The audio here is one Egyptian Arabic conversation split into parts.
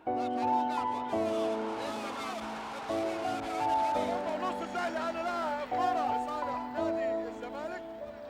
ونص سهل انا لاعب كرة صالح نادي الزمالك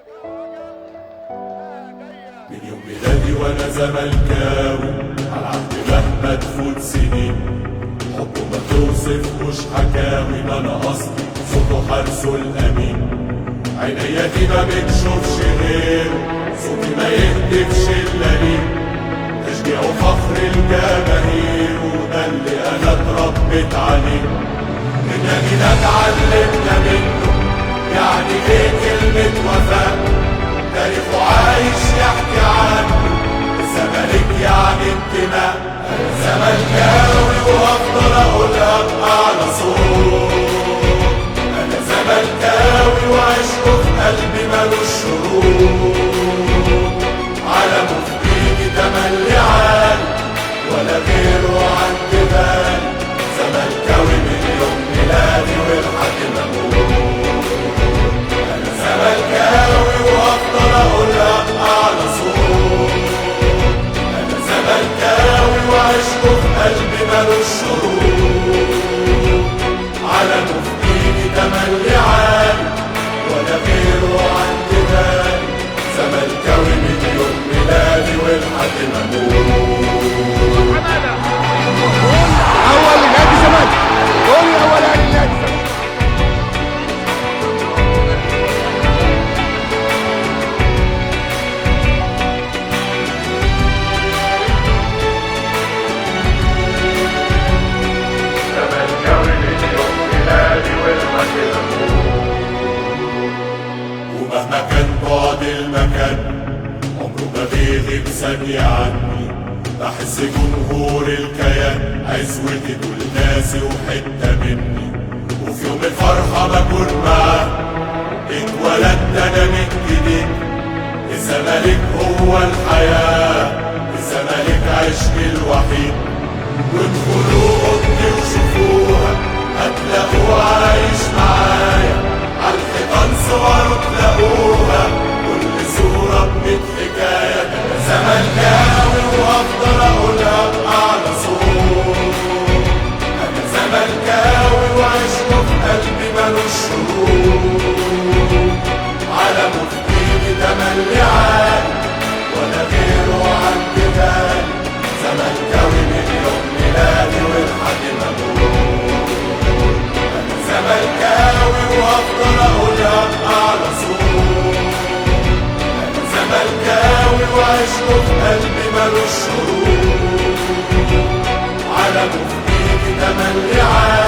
من يوم ميلادي وانا زملكاوي على عهد مهما تفوت سنين حبه ما توصفهوش حكاوي ما انا اصلي صوته حارسه الامين عينيا دي ما بتشوفش غيره صوتي ما يهدفش الا ليه تشجيع وفخر الجماهير وده اللي انا اتربيت عليه من نادينا اتعلمنا منه يعني ايه كلمة وفاء تاريخه عايش يحكي عنه الزمالك يعني انتماء انا زملكاوي وافضل اقولها بأعلى صوت انا زملكاوي وعشقه في قلبي ملوش شروط علمه في ايدي تملي عالي ولا غيره عند بالي زملكاوي من يوم ميلادي ولحد ما اموت انا زملكاوي وافضل اقولها بأعلى صوت انا زملكاوي وعشقه في قلبي ملوش شروط علمه في ايدي تملي عالي ولا غيره عند بالي زملكاوي من يوم ميلادي ولحد ما اموت اول نادي الزمالك قول اول نادي الزمالك زملكاوي من يوم ميلادي ولحد ما ومهما كان بعد المكان عمره ما بيغيب ثانية عني بحس جمهور الكيان عزوتي دول ناسي وحتة مني وفي يوم الفرحة بكون معاه اتولدت انا من جديد الزمالك هو الحياة الزمالك عشقي الوحيد وادخلوا اوضتي وشوفوها هتلاقوه عايش معايا عالحيطان صوره تلاقوها كل صورة بميت حكاية انا زملكاوي وافضل اقولها بأعلى صوت انا زملكاوي وعشقه في قلبي ملوش شروط علمه في ايدي تملي عالي ولا غيره عند بالي زملكاوي من يوم ميلادي ولحد ما اموت انا زملكاوي وافضل اقولها بأعلى صوت انا زملكاوي وعشقه في قلبي ملوش شروط علمه في ايدي تملي عالي